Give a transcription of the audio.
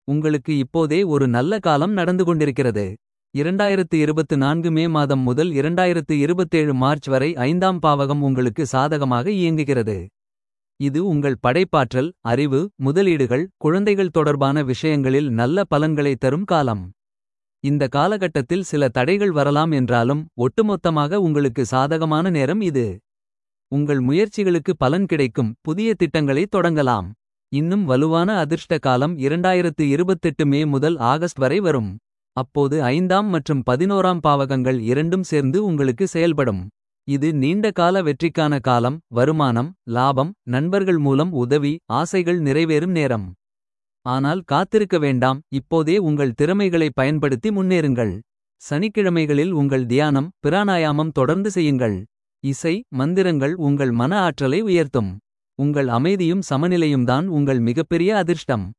உங்களுக்கு இப்போதே ஒரு நல்ல காலம் நடந்து கொண்டிருக்கிறது. 2024 மே மாதம் முதல் 2027 மார்ச் வரை ஐந்தாம் பாவகம் உங்களுக்கு சாதகமாக இயங்குகிறது. இது உங்கள் படைப்பாற்றல் அறிவு முதலீடுகள் குழந்தைகள் தொடர்பான விஷயங்களில் நல்ல பலன்களை தரும் காலம். இந்த காலகட்டத்தில் சில தடைகள் வரலாம் என்றாலும் ஒட்டுமொத்தமாக உங்களுக்கு சாதகமான நேரம் இது. உங்கள் முயற்சிகளுக்கு பலன் கிடைக்கும் புதிய திட்டங்களை தொடங்கலாம். இன்னும் வலுவான அதிர்ஷ்ட காலம் 2028 மே முதல் ஆகஸ்ட் வரை வரும். அப்போது ஐந்தாம் மற்றும் பதினோராம் பாவகங்கள் இரண்டும் சேர்ந்து உங்களுக்கு செயல்படும். இது நீண்ட கால வெற்றிக்கான காலம் வருமானம் லாபம் நண்பர்கள் மூலம் உதவி ஆசைகள் நிறைவேறும் நேரம். ஆனால் காத்திருக்க வேண்டாம் இப்போதே உங்கள் திறமைகளை பயன்படுத்தி முன்னேறுங்கள். சனிக்கிழமைகளில் உங்கள் தியானம் பிராணாயாமம் தொடர்ந்து செய்யுங்கள். இசை மந்திரங்கள் உங்கள் மன ஆற்றலை உயர்த்தும். உங்கள் அமைதியும் சமநிலையும் தான் உங்கள் மிகப்பெரிய அதிர்ஷ்டம்.